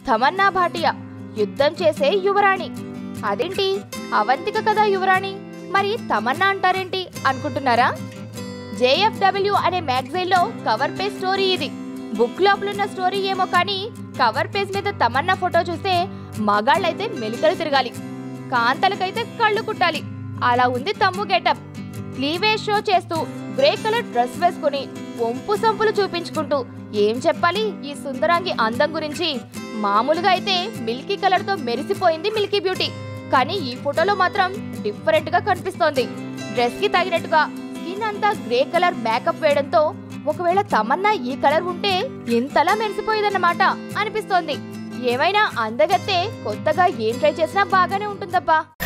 తమన్నా భాటియా యుద్ధం చేసే యువరాణి అదేంటి అవంతిక కదా యువరాణి మరి తమన్నా అంటారేంటి అనుకుంటున్నారా జేఎఫ్డబ్ల్యూ అనే మ్యాగజైన్లో కవర్ పేజ్ స్టోరీ ఇది బుక్ లోపలున్న స్టోరీ ఏమో కానీ కవర్ పేజ్ మీద తమన్నా ఫోటో చూస్తే మగాళ్ళైతే మెలికలు తిరగాలి కాంతలకైతే కళ్ళు కుట్టాలి అలా ఉంది తమ్ము గెటప్ క్లీవేజ్ షో చేస్తూ గ్రే కలర్ డ్రెస్ వేసుకుని వంపు సంపులు చూపించుకుంటూ ఏం చెప్పాలి ఈ సుందరాంగి అందం గురించి మామూలుగా అయితే మిల్కీ కలర్ తో మెరిసిపోయింది మిల్కీ బ్యూటీ కానీ ఈ ఫోటోలో మాత్రం డిఫరెంట్ గా కనిపిస్తోంది డ్రెస్ కి తగినట్టుగా స్కిన్ అంతా గ్రే కలర్ మేకప్ వేయడంతో ఒకవేళ తమన్నా ఈ కలర్ ఉంటే ఇంతలా మెరిసిపోయేదన్నమాట అనిపిస్తోంది ఏమైనా అందగత్తే కొత్తగా ఏం ట్రై చేసినా బాగానే ఉంటుందబ్బా